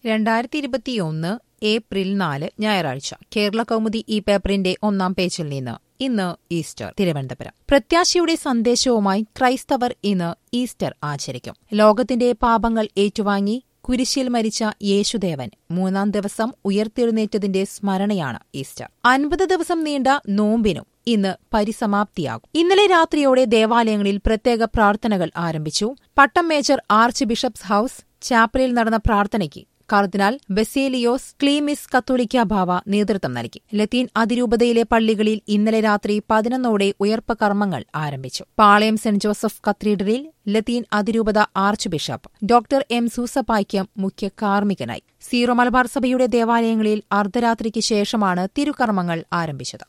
രണ്ടായിരത്തി ഇരുപത്തിയൊന്ന് ഏപ്രിൽ നാല് ഞായറാഴ്ച കേരള കൗമുദി ഈ പേപ്പറിന്റെ ഒന്നാം പേജിൽ നിന്ന് ഇന്ന് ഈസ്റ്റർ തിരുവനന്തപുരം പ്രത്യാശയുടെ സന്ദേശവുമായി ക്രൈസ്തവർ ഇന്ന് ഈസ്റ്റർ ആചരിക്കും ലോകത്തിന്റെ പാപങ്ങൾ ഏറ്റുവാങ്ങി കുരിശിൽ മരിച്ച യേശുദേവൻ മൂന്നാം ദിവസം ഉയർത്തെഴുന്നേറ്റതിന്റെ സ്മരണയാണ് ഈസ്റ്റർ അൻപത് ദിവസം നീണ്ട നോമ്പിനും ഇന്ന് പരിസമാപ്തിയാകും ഇന്നലെ രാത്രിയോടെ ദേവാലയങ്ങളിൽ പ്രത്യേക പ്രാർത്ഥനകൾ ആരംഭിച്ചു Pattom major archbishop's house ചാപ്പലിൽ നടന്ന പ്രാർത്ഥനയ്ക്ക് കർദിനാൾ ബസേലിയോസ് ക്ലീമിസ് കത്തോലിക്ക ബാവ നേതൃത്വം നൽകി ലത്തീൻ അതിരൂപതയിലെ പള്ളികളിൽ ഇന്നലെ രാത്രി പതിനൊന്നോടെ ഉയർപ്പ് കർമ്മങ്ങൾ ആരംഭിച്ചു പാളയം സെന്റ് ജോസഫ് കത്തീഡ്രലിൽ ലത്തീൻ അതിരൂപത ആർച്ച് ബിഷപ്പ് ഡോക്ടർ എം സൂസപ്പായ്ക്ക് മുഖ്യ കാർമ്മികനായി സീറോ മലബാർ സഭയുടെ ദേവാലയങ്ങളിൽ അർദ്ധരാത്രിക്ക് ശേഷമാണ് തിരുക്കർമ്മങ്ങൾ ആരംഭിച്ചത്